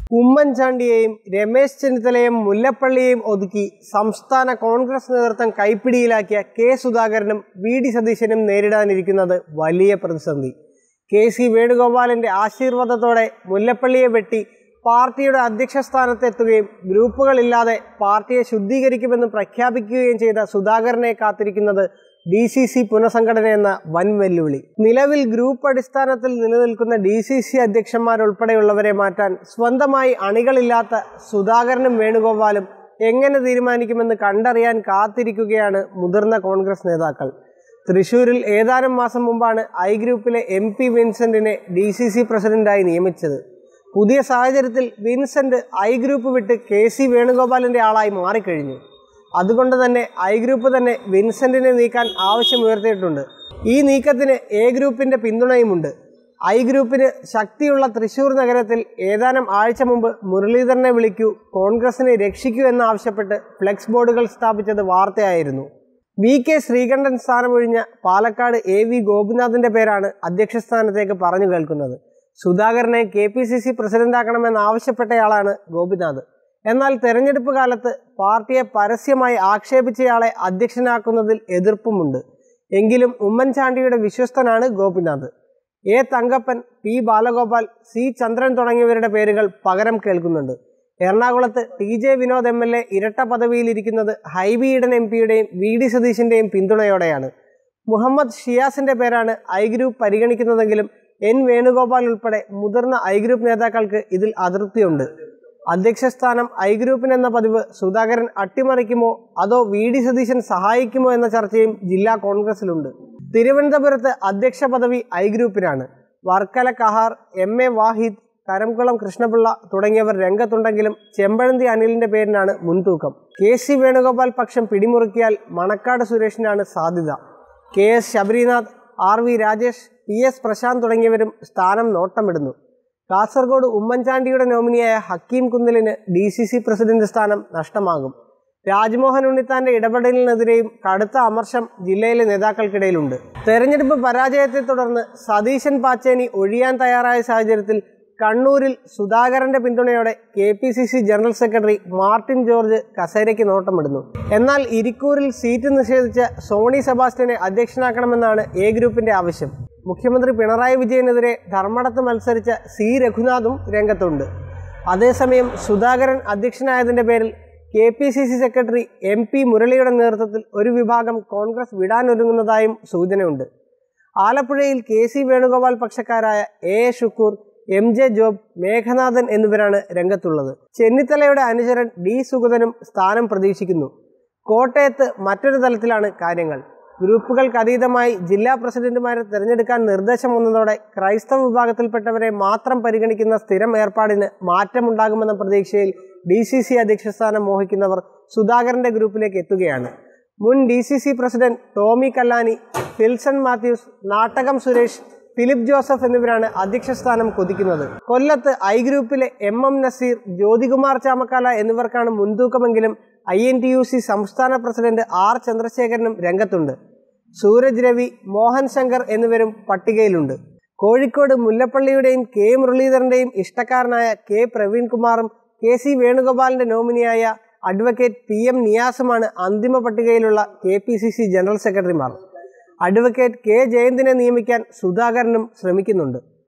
ഉമ്മൻചാണ്ടിയെയും രമേശ് ചെന്നിത്തലയെയും മുല്ലപ്പള്ളിയെയും ഒതുക്കി സംസ്ഥാന കോൺഗ്രസ് നേതൃത്വം കൈപ്പിടിയിലാക്കിയ കെ സുധാകരനും വി ഡി സതീശനും നേരിടാനിരിക്കുന്നത് വലിയ പ്രതിസന്ധി കെ സി വേണുഗോപാലിന്റെ ആശീർവാദത്തോടെ മുല്ലപ്പള്ളിയെ വെട്ടി പാർട്ടിയുടെ അധ്യക്ഷ സ്ഥാനത്തെത്തുകയും ഗ്രൂപ്പുകളില്ലാതെ പാർട്ടിയെ ശുദ്ധീകരിക്കുമെന്ന് പ്രഖ്യാപിക്കുകയും ചെയ്ത സുധാകരനെ കാത്തിരിക്കുന്നത് ഡി സി സി പുനഃസംഘടന എന്ന വൻ വെല്ലുവിളി നിലവിൽ ഗ്രൂപ്പ് അടിസ്ഥാനത്തിൽ നിലനിൽക്കുന്ന ഡി സി സി അധ്യക്ഷന്മാരുൾപ്പെടെയുള്ളവരെ മാറ്റാൻ സ്വന്തമായി അണികളില്ലാത്ത സുധാകരനും വേണുഗോപാലും എങ്ങനെ തീരുമാനിക്കുമെന്ന് കണ്ടറിയാൻ കാത്തിരിക്കുകയാണ് മുതിർന്ന കോൺഗ്രസ് നേതാക്കൾ തൃശൂരിൽ ഏതാനും മാസം മുമ്പാണ് ഐ ഗ്രൂപ്പിലെ എം പി വിൻസെന്റിനെ ഡി സി സി പ്രസിഡന്റായി നിയമിച്ചത് പുതിയ സാഹചര്യത്തിൽ വിൻസെന്റ് ഐ ഗ്രൂപ്പ് വിട്ട് കെ സി വേണുഗോപാലിന്റെ ആളായി മാറിക്കഴിഞ്ഞു അതുകൊണ്ട് തന്നെ ഐ ഗ്രൂപ്പ് തന്നെ വിൻസെന്റിനെ നീക്കാൻ ആവശ്യമുയർത്തിയിട്ടുണ്ട് ഈ നീക്കത്തിന് എ ഗ്രൂപ്പിന്റെ പിന്തുണയുമുണ്ട് ഐ ഗ്രൂപ്പിന് ശക്തിയുള്ള തൃശൂർ നഗരത്തിൽ ഏതാനും ആഴ്ച മുമ്പ് മുരളീധരനെ വിളിക്കൂ കോൺഗ്രസിനെ രക്ഷിക്കൂ എന്നാവശ്യപ്പെട്ട് ഫ്ലെക്സ് ബോർഡുകൾ സ്ഥാപിച്ചത് വാർത്തയായിരുന്നു വി കെ ശ്രീകണ്ഠൻ സ്ഥാനമൊഴിഞ്ഞ പാലക്കാട് എ വി ഗോപിനാഥിന്റെ പേരാണ് അധ്യക്ഷ സ്ഥാനത്തേക്ക് പറഞ്ഞു കേൾക്കുന്നത് സുധാകരനെ കെ പി സി സി പ്രസിഡന്റാക്കണമെന്ന് ആവശ്യപ്പെട്ടയാളാണ് ഗോപിനാഥ് എന്നാൽ തെരഞ്ഞെടുപ്പ് കാലത്ത് പാർട്ടിയെ പരസ്യമായി ആക്ഷേപിച്ചയാളെ അധ്യക്ഷനാക്കുന്നതിൽ എതിർപ്പുമുണ്ട് എങ്കിലും ഉമ്മൻചാണ്ടിയുടെ വിശ്വസ്തനാണ് Gopinath A Thankappan P Balagopal C Chandran തുടങ്ങിയവരുടെ പേരുകൾ പകരം കേൾക്കുന്നുണ്ട് എറണാകുളത്ത് T J Vinod M L A ഇരട്ട പദവിയിലിരിക്കുന്നത് ഹൈബി ഈഡൻ എം പിയുടെയും വി ഡി സതീശിന്റെയും പിന്തുണയോടെയാണ് മുഹമ്മദ് ഷിയാസിന്റെ പേരാണ് ഐ ഗ്രൂപ്പ് പരിഗണിക്കുന്നതെങ്കിലും എൻ വേണുഗോപാൽ ഉൾപ്പെടെ മുതിർന്ന ഐ ഗ്രൂപ്പ് നേതാക്കൾക്ക് ഇതിൽ അതൃപ്തിയുണ്ട് അധ്യക്ഷ സ്ഥാനം ഐ ഗ്രൂപ്പിന് എന്ന പതിവ് സുധാകരൻ അട്ടിമറിക്കുമോ അതോ വി ഡി സതീശൻ സഹായിക്കുമോ എന്ന ചർച്ചയും ജില്ലാ കോൺഗ്രസിലുണ്ട് തിരുവനന്തപുരത്ത് അധ്യക്ഷ പദവി ഐ ഗ്രൂപ്പിനാണ് വർക്കല കഹാർ എം എ വാഹിദ് കരംകുളം കൃഷ്ണപിള്ള തുടങ്ങിയവർ രംഗത്തുണ്ടെങ്കിലും ചെമ്പഴന്തി അനിലിന്റെ പേരിനാണ് മുൻതൂക്കം കെ സി വേണുഗോപാൽ പക്ഷം പിടിമുറുക്കിയാൽ മണക്കാട് സുരേഷിനാണ് സാധ്യത K S Sabarinath R V Rajesh P S Prashanth തുടങ്ങിയവരും സ്ഥാനം നോട്ടമിടുന്നു കാസർഗോഡ് ഉമ്മൻചാണ്ടിയുടെ നോമിനിയായ ഹക്കീം കുന്നിലിന് ഡി സി സി പ്രസിഡന്റ് സ്ഥാനം നഷ്ടമാകും രാജ്മോഹൻ ഉണ്ണിത്താന്റെ ഇടപെടലിനെതിരെയും കടുത്ത അമർഷം ജില്ലയിലെ നേതാക്കൾക്കിടയിലുണ്ട് തെരഞ്ഞെടുപ്പ് പരാജയത്തെ തുടർന്ന് സതീശൻ പാച്ചേനി ഒഴിയാൻ തയ്യാറായ സാഹചര്യത്തിൽ കണ്ണൂരിൽ സുധാകരന്റെ പിന്തുണയോടെ K P C C general secretary Martin George കസേരയ്ക്ക് നോട്ടമിടുന്നു എന്നാൽ ഇരിക്കൂറിൽ സീറ്റ് നിഷേധിച്ച സോണി സെബാസ്റ്റ്യനെ അധ്യക്ഷനാക്കണമെന്നാണ് എ ഗ്രൂപ്പിന്റെ ആവശ്യം മുഖ്യമന്ത്രി പിണറായി വിജയനെതിരെ ധർമ്മടത്ത് മത്സരിച്ച സി രഘുനാഥും രംഗത്തുണ്ട് അതേസമയം സുധാകരൻ അധ്യക്ഷനായതിന്റെ പേരിൽ K P C C secretary M P മുരളിയുടെ നേതൃത്വത്തിൽ ഒരു വിഭാഗം കോൺഗ്രസ് വിടാനൊരുങ്ങുന്നതായും സൂചനയുണ്ട് ആലപ്പുഴയിൽ കെ സി വേണുഗോപാൽ പക്ഷക്കാരായ A A Shukoor M J Job Meghanathan എന്നിവരാണ് രംഗത്തുള്ളത് ചെന്നിത്തലയുടെ അനുചരൻ ഡി സുഗതനും സ്ഥാനം പ്രതീക്ഷിക്കുന്നു കോട്ടയത്ത് മറ്റൊരു തലത്തിലാണ് കാര്യങ്ങൾ ഗ്രൂപ്പുകൾക്ക് അതീതമായി ജില്ലാ പ്രസിഡന്റുമാരെ തിരഞ്ഞെടുക്കാൻ നിർദ്ദേശം വന്നതോടെ ക്രൈസ്തവ വിഭാഗത്തിൽപ്പെട്ടവരെ മാത്രം പരിഗണിക്കുന്ന സ്ഥിരം ഏർപ്പാടിന് മാറ്റമുണ്ടാകുമെന്ന പ്രതീക്ഷയിൽ ഡി സി സി അധ്യക്ഷ സ്ഥാനം മോഹിക്കുന്നവർ സുധാകരന്റെ ഗ്രൂപ്പിലേക്ക് എത്തുകയാണ് മുൻ D C C president Tommy Kallany Filson Mathews Nattakam Suresh Philip Joseph എന്നിവരാണ് അധ്യക്ഷ സ്ഥാനം കൊതിക്കുന്നത് കൊല്ലത്ത് ഐ ഗ്രൂപ്പിലെ എം എം നസീർ ജ്യോതികുമാർ ചാമക്കാല എന്നിവർക്കാണ് മുൻതൂക്കമെങ്കിലും I N T U C സംസ്ഥാന പ്രസിഡന്റ് ആർ ചന്ദ്രശേഖരനും രംഗത്തുണ്ട് സൂരജ് രവി മോഹൻ ശങ്കർ എന്നിവരും പട്ടികയിലുണ്ട് കോഴിക്കോട് മുല്ലപ്പള്ളിയുടെയും കെ മുരളീധരന്റെയും ഇഷ്ടക്കാരനായ കെ പ്രവീൺകുമാറും കെ സി വേണുഗോപാലിന്റെ നോമിനിയായ അഡ്വക്കേറ്റ് പി എം നിയാസുമാണ് അന്തിമ പട്ടികയിലുള്ള K P C C general സെക്രട്ടറിമാർ അഡ്വക്കേറ്റ് കെ ജയന്തിനെ നിയമിക്കാൻ സുധാകരനും ശ്രമിക്കുന്നുണ്ട്